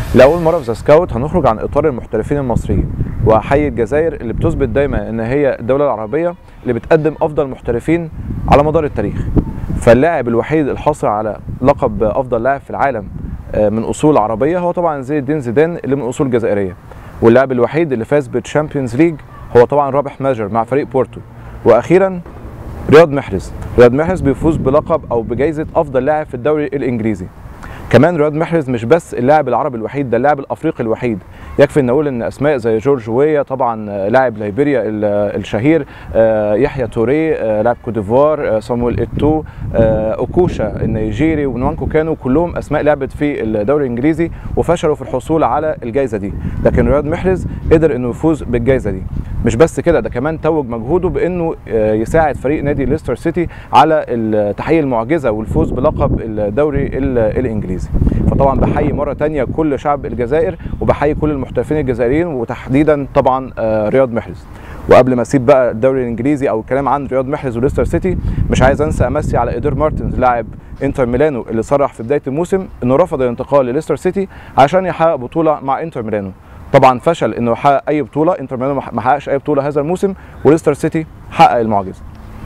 لأول مرة في ذا سكاوت هنخرج عن إطار المحترفين المصريين وأحيي الجزائر اللي بتثبت دايما إن هي الدولة العربية اللي بتقدم أفضل محترفين على مدار التاريخ فاللاعب الوحيد الحاصل على لقب أفضل لاعب في العالم آه، من أصول عربية هو طبعا زين الدين زيدان اللي من أصول جزائرية واللاعب الوحيد اللي فاز بالتشامبيونز ليج هو طبعا رابح ماجر مع فريق بورتو وأخيرا رياض محرز رياض محرز بيفوز بلقب أو بجائزة أفضل لاعب في الدوري الإنجليزي كمان رياض محرز مش بس اللاعب العربي الوحيد ده اللاعب الافريقي الوحيد يكفي ان نقول ان اسماء زي جورج ويا طبعا آه، لاعب ليبيريا ال- الشهير آه، يحيى توري آه، لاعب كوديفوار آه، صامويل ايتو آه، اوكوشا النيجيري ونوانكو كانوا كلهم اسماء لعبت في الدوري الانجليزي وفشلوا في الحصول على الجائزه دي لكن رياض محرز قدر انه يفوز بالجائزه دي مش بس كده ده كمان توج مجهوده بانه آه، يساعد فريق نادي ليستر سيتي على ال- تحقيق المعجزه والفوز بلقب الدوري ال- الانجليزي فطبعا بحيي مره تانية كل شعب الجزائر وبحيي كل المحترفين الجزائريين وتحديدا طبعا آه، رياض محرز وقبل ما اسيب بقى الدوري الانجليزي او الكلام عن رياض محرز وليستر سيتي مش عايز انسى امسي على ايدر مارتنز لاعب انتر ميلانو اللي صرح في بدايه الموسم انه رفض الانتقال لليستر سيتي عشان يحقق بطوله مع انتر ميلانو طبعا فشل انه يحقق اي بطوله انتر ميلانو ما حققش اي بطوله هذا الموسم وليستر سيتي حقق المعجزه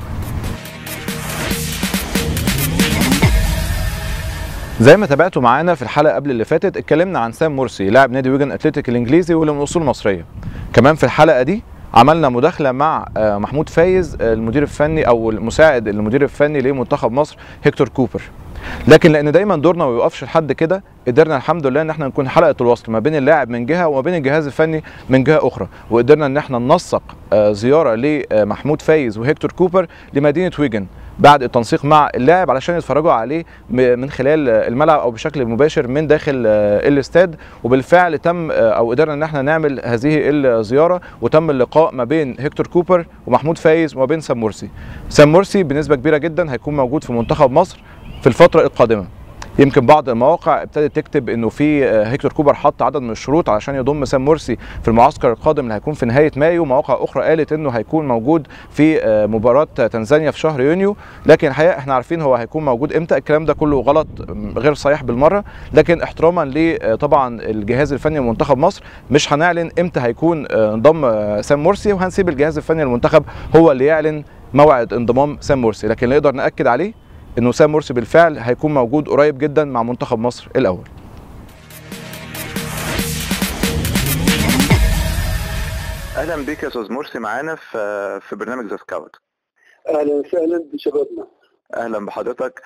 زي ما تابعتوا معانا في الحلقه قبل اللي فاتت اتكلمنا عن سام مرسي لاعب نادي ويجن اتلتيك الانجليزي واللي من اصول مصريه كمان في الحلقه دي عملنا مداخله مع آه، محمود فايز آه، المدير الفني او المساعد المدير الفني لمنتخب مصر هيكتور كوبر لكن لان دايما دورنا ما بيوقفش لحد كده قدرنا الحمد لله ان احنا نكون حلقه الوصل ما بين اللاعب من جهه وما بين الجهاز الفني من جهه اخرى وقدرنا ان احنا ننسق آه، زياره لمحمود فايز وهيكتور كوبر لمدينه ويجن بعد التنسيق مع اللاعب علشان يتفرجوا عليه م- من خلال آه، الملعب او بشكل مباشر من داخل آه، الاستاد وبالفعل تم آه، او قدرنا ان احنا نعمل هذه الزياره وتم اللقاء ما بين هيكتور كوبر ومحمود فايز وما بين سام مرسي سام مرسي بنسبه كبيره جدا هيكون موجود في منتخب مصر في الفتره القادمه يمكن بعض المواقع ابتدت تكتب انه في آه، هيكتور كوبر حط عدد من الشروط علشان يضم سام مرسي في المعسكر القادم اللي هيكون في نهايه مايو مواقع اخرى قالت انه هيكون موجود في آه، مباراه تنزانيا في شهر يونيو لكن الحقيقه احنا عارفين هو هيكون موجود امتى الكلام ده كله غلط م، غير صحيح بالمره لكن احتراما ل طبعا الجهاز الفني لمنتخب مصر مش هنعلن امتى هيكون آه، انضم آه، سام مرسي وهنسيب الجهاز الفني للمنتخب هو اللي يعلن موعد انضمام سام مرسي لكن اللي نقدر ناكد عليه انه سام مرسي بالفعل هيكون موجود قريب جدا مع منتخب مصر الاول اهلا بك يا استاذ مرسي معانا في في برنامج ذا سكاوت اهلا وسهلا بشبابنا اهلا بحضرتك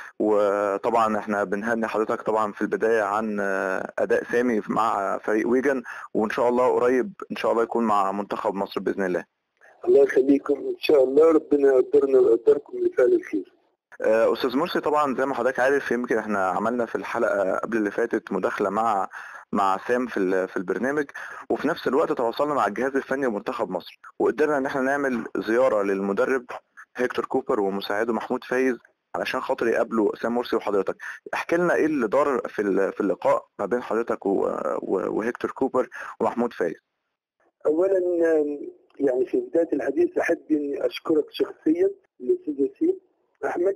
وطبعا احنا بنهني حضرتك طبعا في البدايه عن اداء سامي مع فريق ويجن وان شاء الله قريب ان شاء الله يكون مع منتخب مصر باذن الله الله يخليكم ان شاء الله ربنا يقدرنا ويقدركم لفعل الخير آه، استاذ مرسي طبعا زي ما حضرتك عارف يمكن احنا عملنا في الحلقه قبل اللي فاتت مداخله مع مع سام في ال- في البرنامج وفي نفس الوقت تواصلنا مع الجهاز الفني لمنتخب مصر وقدرنا ان احنا نعمل زياره للمدرب هيكتور كوبر ومساعده محمود فايز علشان خاطر يقابلوا سام مرسي وحضرتك احكي لنا ايه اللي دار في ال- في اللقاء ما بين حضرتك و- و- وهيكتور كوبر ومحمود فايز اولا آم، يعني في بدايه الحديث احب اني اشكرك شخصيا الاستاذ ياسين احمد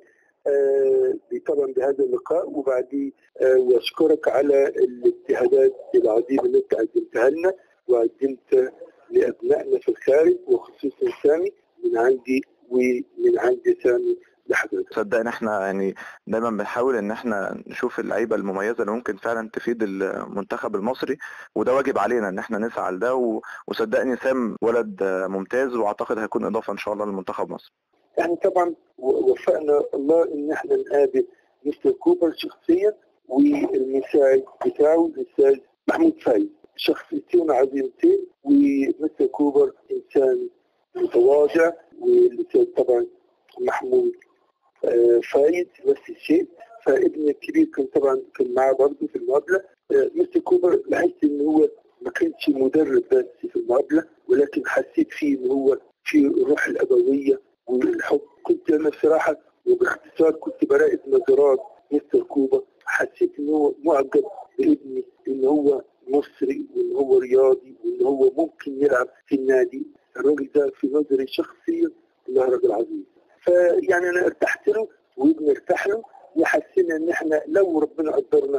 آه، طبعا بهذا اللقاء وبعديه آه، واشكرك على الاجتهادات العظيمه اللي انت قدمتها لنا وقدمت لابنائنا في الخارج وخصوصا سامي من عندي ومن عند سامي لحضرتك صدقني احنا يعني دايما بنحاول ان احنا نشوف اللعيبه المميزه اللي ممكن فعلا تفيد المنتخب المصري وده واجب علينا ان احنا نسعى لده و- وصدقني سام ولد آه، ممتاز واعتقد هيكون اضافه ان شاء الله لمنتخب مصر يعني طبعا و- وفقنا الله ان احنا نقابل مستر كوبر شخصيا والمساعد بتاعه الاستاذ محمود فايز شخصيتين عظيمتين ومستر كوبر انسان متواضع والاستاذ طبعا محمود آه، فايز نفس الشيء فابن الكبير كان طبعا كان معاه برضه في المقابله آه، مستر كوبر بحس ان هو ما كانش مدرب بس في المقابله ولكن حسيت فيه ان هو في الروح الابويه والحب كنت انا بصراحه وباختصار كنت براقب نظرات مستر كوبا حسيت ان هو معجب بابني ان هو مصري وان هو رياضي وان هو ممكن يلعب في النادي الراجل ده في نظري شخصيا انه راجل عظيم فيعني انا ارتحت له وابني ارتاح له وحسينا ان احنا لو ربنا قدرنا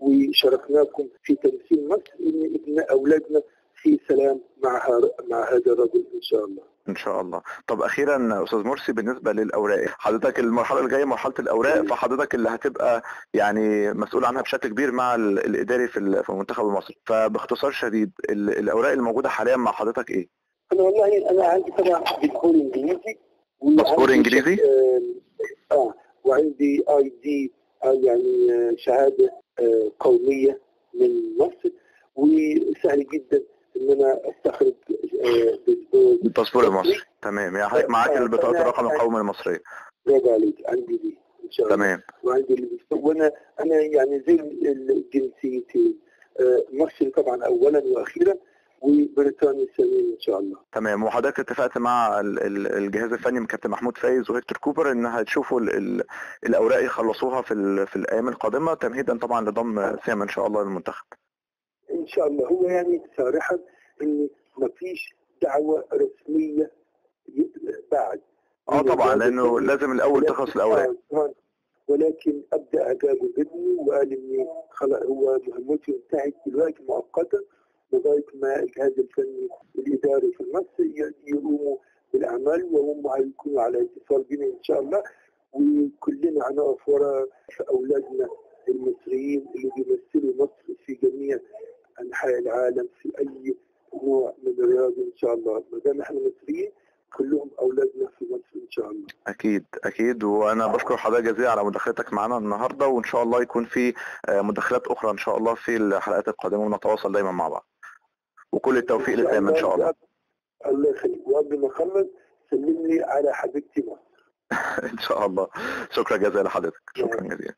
وشاركناكم في تمثيل مصر ان ابن اولادنا في سلام مع مع هذا الرجل ان شاء الله. ان شاء الله طب اخيرا استاذ مرسي بالنسبه للاوراق حضرتك المرحله الجايه مرحله الاوراق فحضرتك اللي هتبقى يعني مسؤول عنها بشكل كبير مع الاداري في في المنتخب المصري فباختصار شديد الاوراق الموجوده حاليا مع حضرتك ايه انا والله انا عندي طبعا باسبور انجليزي باسبور انجليزي اه, آه وعندي اي دي آه يعني شهاده آه قوميه من مصر وسهل جدا ان انا استخرج الباسبور المصري تمام يعني حضرتك معاك البطاقه الرقم القومي المصريه برافو عليك عندي دي ان شاء الله تمام وعندي وانا انا يعني زي الجنسيتين مصري طبعا اولا واخيرا وبريطانيا ثانيا ان شاء الله تمام وحضرتك اتفقت مع الجهاز الفني من كابتن محمود فايز وهيكتور كوبر ان هتشوفوا الاوراق يخلصوها في في الايام القادمه تمهيدا طبعا لضم سام ان شاء الله للمنتخب ان شاء الله هو يعني صراحه ان ما فيش دعوه رسميه بعد اه طبعا لانه لازم الاول تخلص الاوراق ولكن ابدا اجابه ابني وقال اني خلاص هو مهمته انتهت دلوقتي مؤقتا لغايه ما الجهاز الفني الاداري في مصر يقوموا بالاعمال وهم هيكونوا على اتصال بنا ان شاء الله وكلنا هنقف ورا اولادنا المصريين اللي بيمثلوا مصر في جميع انحاء العالم في اي نوع من الرياضه ان شاء الله ما دام احنا مصريين كلهم اولادنا في مصر ان شاء الله اكيد اكيد وانا بشكر حضرتك جزيلا على مداخلتك معنا النهارده وان شاء الله يكون في مداخلات اخرى ان شاء الله في الحلقات القادمه ونتواصل دايما مع بعض وكل التوفيق لسام ان شاء الله الله يخليك وقبل ما اخلص سلم لي على حبيبتي مصر ان شاء الله شكرا جزيلا لحضرتك شكرا جزيلا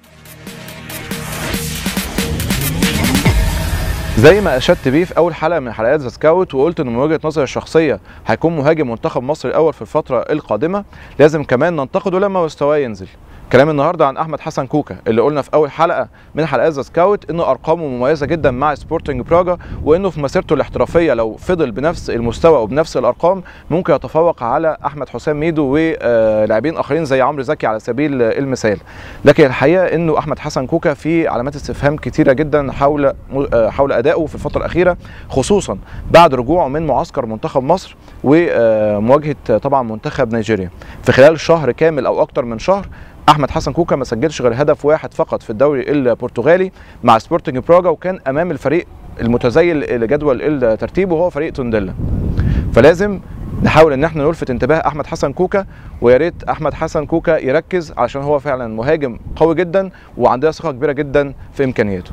زي ما اشدت بيه في اول حلقه من حلقات ذا سكاوت وقلت انه من وجهه نظري الشخصيه هيكون مهاجم منتخب مصر الاول في الفتره القادمه لازم كمان ننتقده لما مستواه ينزل كلام النهارده عن احمد حسن كوكا اللي قلنا في اول حلقه من حلقات ذا سكاوت انه ارقامه مميزه جدا مع سبورتنج براجا وانه في مسيرته الاحترافيه لو فضل بنفس المستوى وبنفس الارقام ممكن يتفوق على احمد حسام ميدو ولاعبين اخرين زي عمرو زكي على سبيل المثال لكن الحقيقه انه احمد حسن كوكا في علامات استفهام كثيره جدا حول حول ادائه في الفتره الاخيره خصوصا بعد رجوعه من معسكر منتخب مصر ومواجهه طبعا منتخب نيجيريا في خلال شهر كامل او اكتر من شهر احمد حسن كوكا ما سجلش غير هدف واحد فقط في الدوري البرتغالي مع سبورتنج براجا وكان امام الفريق المتزيل لجدول الترتيب وهو فريق تونديلا فلازم نحاول ان احنا نلفت انتباه احمد حسن كوكا ويا ريت احمد حسن كوكا يركز علشان هو فعلا مهاجم قوي جدا وعندنا ثقه كبيره جدا في امكانياته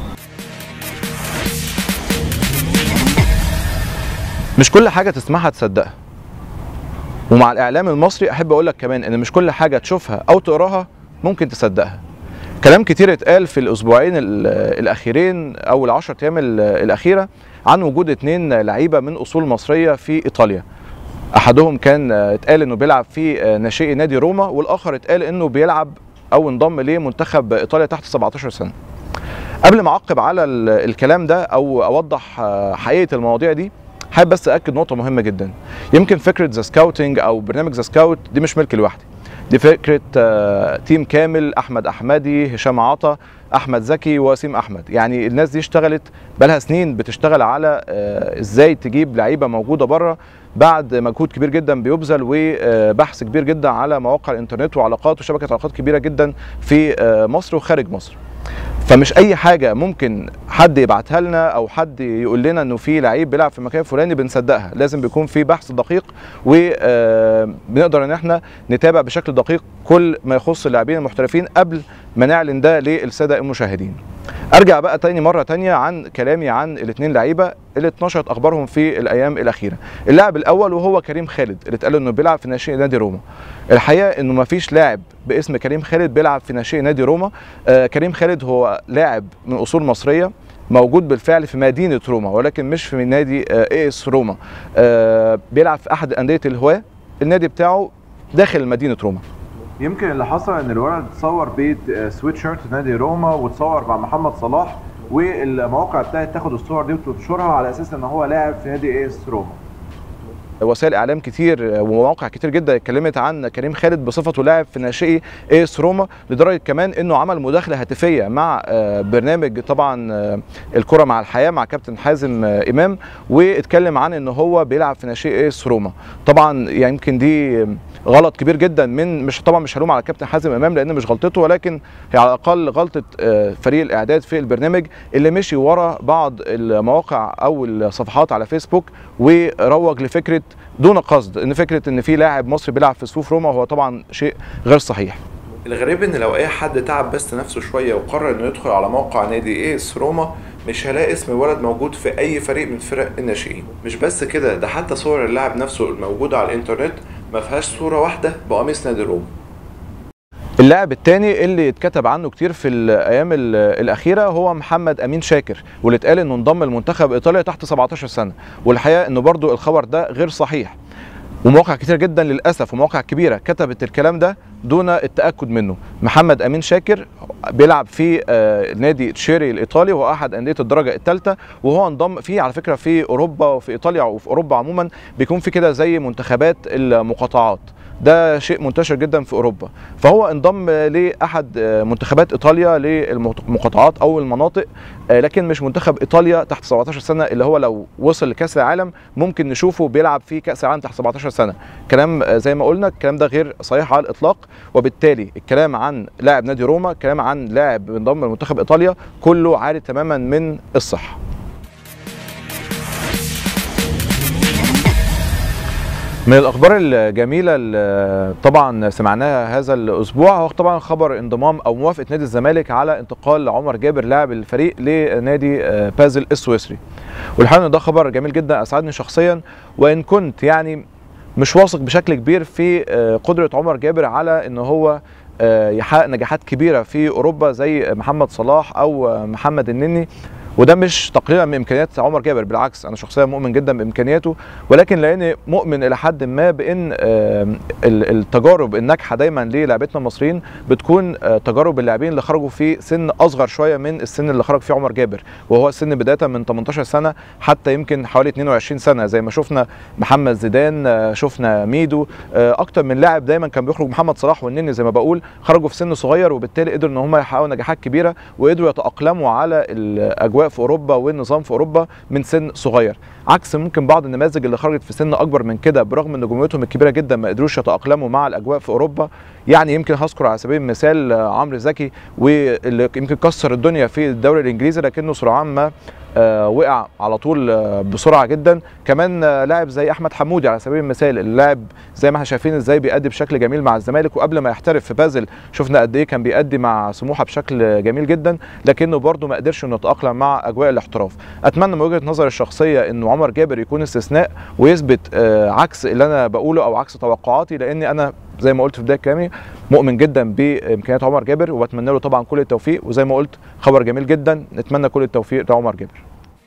مش كل حاجه تسمعها تصدقها ومع الاعلام المصري احب اقول لك كمان ان مش كل حاجه تشوفها او تقراها ممكن تصدقها كلام كتير اتقال في الاسبوعين الاخيرين او العشر ايام الاخيره عن وجود اتنين لعيبه من اصول مصريه في ايطاليا احدهم كان اتقال انه بيلعب في ناشئي نادي روما والاخر اتقال انه بيلعب او انضم لمنتخب ايطاليا تحت 17 سنه قبل ما اعقب على الكلام ده او اوضح حقيقه المواضيع دي حابب بس اكد نقطه مهمه جدا يمكن فكره ذا سكاوتنج او برنامج ذا سكاوت دي مش ملك لوحدي دي فكره تيم كامل احمد احمدي هشام عطا احمد زكي وسيم احمد يعني الناس دي اشتغلت بقالها سنين بتشتغل على ازاي تجيب لعيبه موجوده بره بعد مجهود كبير جدا بيبذل وبحث كبير جدا على مواقع الانترنت وعلاقات وشبكه علاقات كبيره جدا في مصر وخارج مصر فمش اي حاجه ممكن حد يبعتها لنا او حد يقول لنا انه في لعيب بيلعب في مكان فلاني بنصدقها لازم بيكون في بحث دقيق وبنقدر ان احنا نتابع بشكل دقيق كل ما يخص اللاعبين المحترفين قبل ما نعلن ده للساده المشاهدين ارجع بقى تاني مره تانية عن كلامي عن الاثنين لعيبه اللي اتنشرت اخبارهم في الايام الاخيره اللاعب الاول وهو كريم خالد اللي اتقال انه بيلعب في ناشئ نادي روما الحقيقه انه ما فيش لاعب باسم كريم خالد بيلعب في ناشئ نادي روما آه كريم خالد هو لاعب من اصول مصريه موجود بالفعل في مدينه روما ولكن مش في نادي اي اس روما آه بيلعب في احد انديه الهواه النادي بتاعه داخل مدينه روما يمكن اللي حصل ان الولد اتصور بسويت شيرت نادي روما واتصور مع محمد صلاح والمواقع ابتدت تاخد الصور دي وتنشرها على اساس ان هو لاعب في نادي اي اس روما وسائل اعلام كتير ومواقع كتير جدا اتكلمت عن كريم خالد بصفته لاعب في ناشئي اس روما لدرجه كمان انه عمل مداخله هاتفيه مع برنامج طبعا الكره مع الحياه مع كابتن حازم امام واتكلم عن ان هو بيلعب في ناشئي اس روما طبعا يعني يمكن دي غلط كبير جدا من مش طبعا مش هلوم على كابتن حازم امام لان مش غلطته ولكن هي على الاقل غلطه فريق الاعداد في البرنامج اللي مشي ورا بعض المواقع او الصفحات على فيسبوك وروج لفكره دون قصد ان فكره ان في لاعب مصري بيلعب في صفوف روما هو طبعا شيء غير صحيح الغريب ان لو اي حد تعب بس نفسه شويه وقرر انه يدخل على موقع نادي اس روما مش هلاقي اسم الولد موجود في اي فريق من فرق الناشئين مش بس كده ده حتى صور اللاعب نفسه الموجوده على الانترنت ما فيهاش صوره واحده بقميص نادي روما اللاعب الثاني اللي اتكتب عنه كتير في الايام الاخيره هو محمد امين شاكر واللي اتقال انه انضم لمنتخب ايطاليا تحت 17 سنه والحقيقه انه برضو الخبر ده غير صحيح ومواقع كتير جدا للاسف ومواقع كبيره كتبت الكلام ده دون التاكد منه محمد امين شاكر بيلعب في نادي تشيري الايطالي وهو احد انديه الدرجه الثالثه وهو انضم فيه على فكره في اوروبا وفي ايطاليا وفي اوروبا عموما بيكون في كده زي منتخبات المقاطعات ده شيء منتشر جدا في اوروبا فهو انضم لاحد منتخبات ايطاليا للمقاطعات او المناطق لكن مش منتخب ايطاليا تحت 17 سنه اللي هو لو وصل لكاس العالم ممكن نشوفه بيلعب في كاس العالم تحت 17 سنه كلام زي ما قلنا الكلام ده غير صحيح على الاطلاق وبالتالي الكلام عن لاعب نادي روما كلام عن لاعب بينضم لمنتخب ايطاليا كله عاري تماما من الصحه من الاخبار الجميله اللي طبعا سمعناها هذا الاسبوع هو طبعا خبر انضمام او موافقه نادي الزمالك على انتقال عمر جابر لاعب الفريق لنادي بازل السويسري والحقيقه ان ده خبر جميل جدا اسعدني شخصيا وان كنت يعني مش واثق بشكل كبير في قدره عمر جابر على ان هو يحقق نجاحات كبيره في اوروبا زي محمد صلاح او محمد النني وده مش تقليلا من امكانيات عمر جابر بالعكس انا شخصيا مؤمن جدا بامكانياته ولكن لاني مؤمن الى حد ما بان التجارب الناجحه دايما للاعبتنا المصريين بتكون تجارب اللاعبين اللي خرجوا في سن اصغر شويه من السن اللي خرج فيه عمر جابر وهو السن بدايه من 18 سنه حتى يمكن حوالي 22 سنه زي ما شفنا محمد زيدان شفنا ميدو اكتر من لاعب دايما كان بيخرج محمد صلاح والنني زي ما بقول خرجوا في سن صغير وبالتالي قدروا ان هم يحققوا نجاحات كبيره وقدروا يتاقلموا على الاجواء في اوروبا والنظام في اوروبا من سن صغير عكس ممكن بعض النماذج اللي خرجت في سن اكبر من كده برغم ان نجوميتهم الكبيره جدا ما قدروش يتاقلموا مع الاجواء في اوروبا يعني يمكن هذكر على سبيل المثال عمرو زكي واللي يمكن كسر الدنيا في الدوري الانجليزي لكنه سرعان ما آه وقع على طول آه بسرعه جدا كمان آه لاعب زي احمد حمودي على سبيل المثال اللاعب زي ما احنا شايفين ازاي بيأدي بشكل جميل مع الزمالك وقبل ما يحترف في بازل شفنا قد ايه كان بيأدي مع سموحه بشكل جميل جدا لكنه برده ما قدرش انه يتاقلم مع اجواء الاحتراف اتمنى من وجهه نظري الشخصيه انه عمر جابر يكون استثناء ويثبت عكس اللي انا بقوله او عكس توقعاتي لاني انا زي ما قلت في بدايه كلامي مؤمن جدا بامكانيات عمر جابر وبتمنى له طبعا كل التوفيق وزي ما قلت خبر جميل جدا نتمنى كل التوفيق لعمر جابر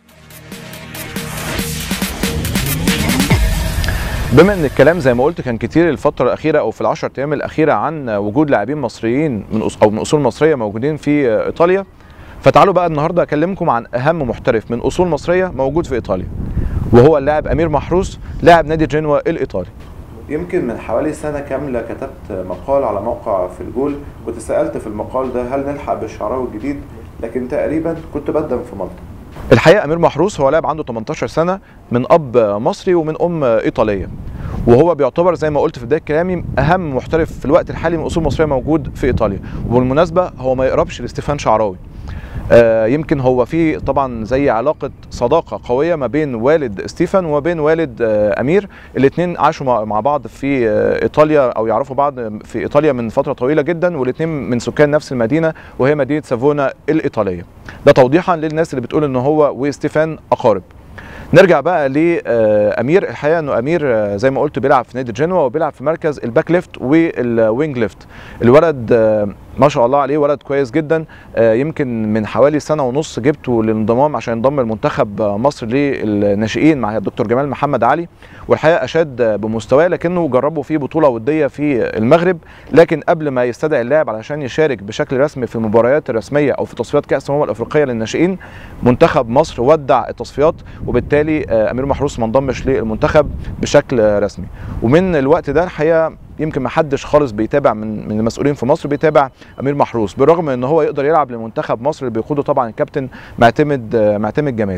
بما ان الكلام زي ما قلت كان كتير الفتره الاخيره او في العشر ايام الاخيره عن وجود لاعبين مصريين من او من اصول مصريه موجودين في ايطاليا فتعالوا بقى النهارده اكلمكم عن اهم محترف من اصول مصريه موجود في ايطاليا وهو اللاعب امير محروس لاعب نادي جنوا الايطالي يمكن من حوالي سنة كاملة كتبت مقال على موقع في الجول كنت سألت في المقال ده هل نلحق بالشعراوي الجديد لكن تقريبا كنت بقدم في مالطا الحقيقه امير محروس هو لاعب عنده 18 سنه من اب مصري ومن ام ايطاليه وهو بيعتبر زي ما قلت في بدايه كلامي اهم محترف في الوقت الحالي من اصول مصريه موجود في ايطاليا وبالمناسبه هو ما يقربش لاستيفان شعراوي آه يمكن هو في طبعا زي علاقه صداقه قويه ما بين والد ستيفان وما بين والد آه امير الاثنين عاشوا مع بعض في آه ايطاليا او يعرفوا بعض في ايطاليا من فتره طويله جدا والاثنين من سكان نفس المدينه وهي مدينه سافونا الايطاليه ده توضيحا للناس اللي بتقول ان هو وستيفان اقارب نرجع بقى لامير الحقيقه انه امير زي ما قلت بيلعب في نادي جنوا وبيلعب في مركز الباك ليفت والوينج ليفت الولد ما شاء الله عليه ولد كويس جدا آه، يمكن من حوالي سنه ونص جبته للانضمام عشان ينضم لمنتخب آه، مصر للناشئين مع الدكتور جمال محمد علي والحقيقه اشاد آه، بمستواه لكنه جربه في بطوله وديه في المغرب لكن قبل ما يستدعي اللاعب علشان يشارك بشكل رسمي في المباريات الرسميه او في تصفيات كاس الامم الافريقيه للناشئين منتخب مصر ودع التصفيات وبالتالي آه، امير محروس ما انضمش للمنتخب بشكل آه، رسمي ومن الوقت ده الحقيقه يمكن ما حدش خالص بيتابع من من المسؤولين في مصر بيتابع امير محروس بالرغم ان هو يقدر يلعب لمنتخب مصر اللي بيقوده طبعا الكابتن معتمد آه، معتمد جمال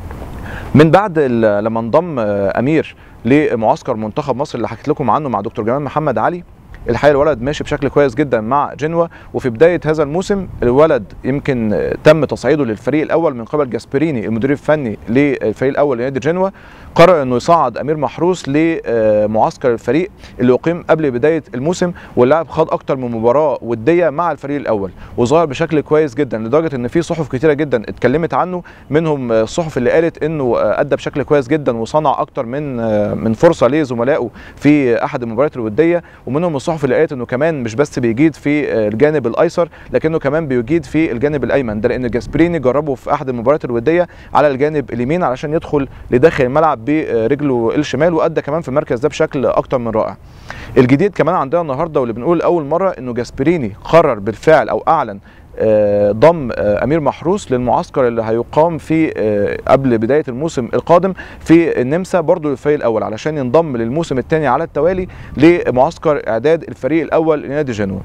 من بعد ال- لما انضم آه، امير لمعسكر منتخب مصر اللي حكيت لكم عنه مع دكتور جمال محمد علي الحقيقه الولد ماشي بشكل كويس جدا مع جنوا وفي بدايه هذا الموسم الولد يمكن آه، تم تصعيده للفريق الاول من قبل جاسبريني المدير الفني للفريق الاول لنادي جنوا قرر انه يصعد امير محروس لمعسكر الفريق اللي اقيم قبل بدايه الموسم واللاعب خاض اكتر من مباراه وديه مع الفريق الاول وظهر بشكل كويس جدا لدرجه ان في صحف كتيره جدا اتكلمت عنه منهم آه، الصحف اللي قالت انه آه، ادى بشكل كويس جدا وصنع اكتر من آه، من فرصه لزملائه في احد المباريات الوديه ومنهم الصحف اللي قالت انه كمان مش بس بيجيد في آه، الجانب الايسر لكنه كمان بيجيد في الجانب الايمن ده لان جاسبريني جربه في احد المباريات الوديه على الجانب اليمين علشان يدخل لداخل الملعب برجله الشمال وادى كمان في المركز ده بشكل اكتر من رائع الجديد كمان عندنا النهارده واللي بنقول اول مره انه جاسبريني قرر بالفعل او اعلن آه، ضم آه، امير محروس للمعسكر اللي هيقام في آه، قبل بدايه الموسم القادم في النمسا برضو للفريق الاول علشان ينضم للموسم الثاني على التوالي لمعسكر اعداد الفريق الاول لنادي جنوا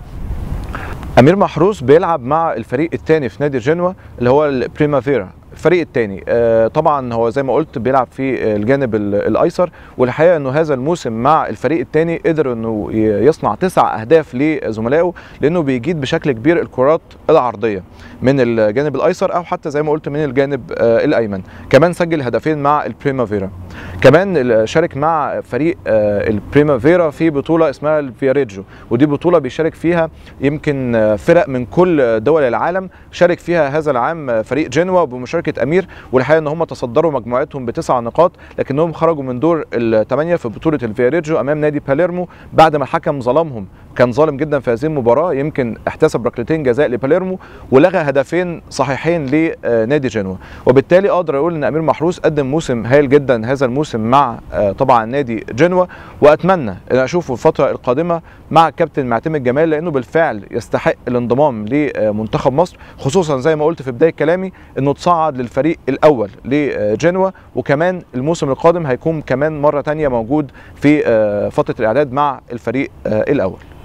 امير محروس بيلعب مع الفريق الثاني في نادي جنوا اللي هو البريمافيرا الفريق الثاني آه طبعا هو زي ما قلت بيلعب في الجانب ال- الايسر والحقيقه انه هذا الموسم مع الفريق الثاني قدر انه ي- يصنع تسع اهداف لزملائه لانه بيجيد بشكل كبير الكرات العرضيه من الجانب الايسر او حتى زي ما قلت من الجانب آه الايمن كمان سجل هدفين مع البريمافيرا كمان ال- شارك مع فريق آه البريمافيرا في بطوله اسمها الفياريجو ودي بطوله بيشارك فيها يمكن آه، فرق من كل دول العالم شارك فيها هذا العام آه، فريق جنوا بمشاركه امير والحقيقه ان هم تصدروا مجموعتهم بتسع نقاط لكنهم خرجوا من دور الثمانيه في بطوله الفياريجو امام نادي باليرمو بعد ما الحكم ظلمهم كان ظالم جدا في هذه المباراه يمكن احتسب ركلتين جزاء لباليرمو ولغى هدفين صحيحين لنادي جنوا وبالتالي اقدر اقول ان امير محروس قدم موسم هايل جدا هذا الموسم مع آه، طبعا نادي جنوا واتمنى ان اشوفه الفتره القادمه مع الكابتن معتمد جمال لانه بالفعل يستحق الانضمام لمنتخب مصر خصوصا زي ما قلت في بدايه كلامي انه تصعد للفريق الاول لجنوا وكمان الموسم القادم هيكون كمان مره تانية موجود في آه، فتره الاعداد مع الفريق آه، الاول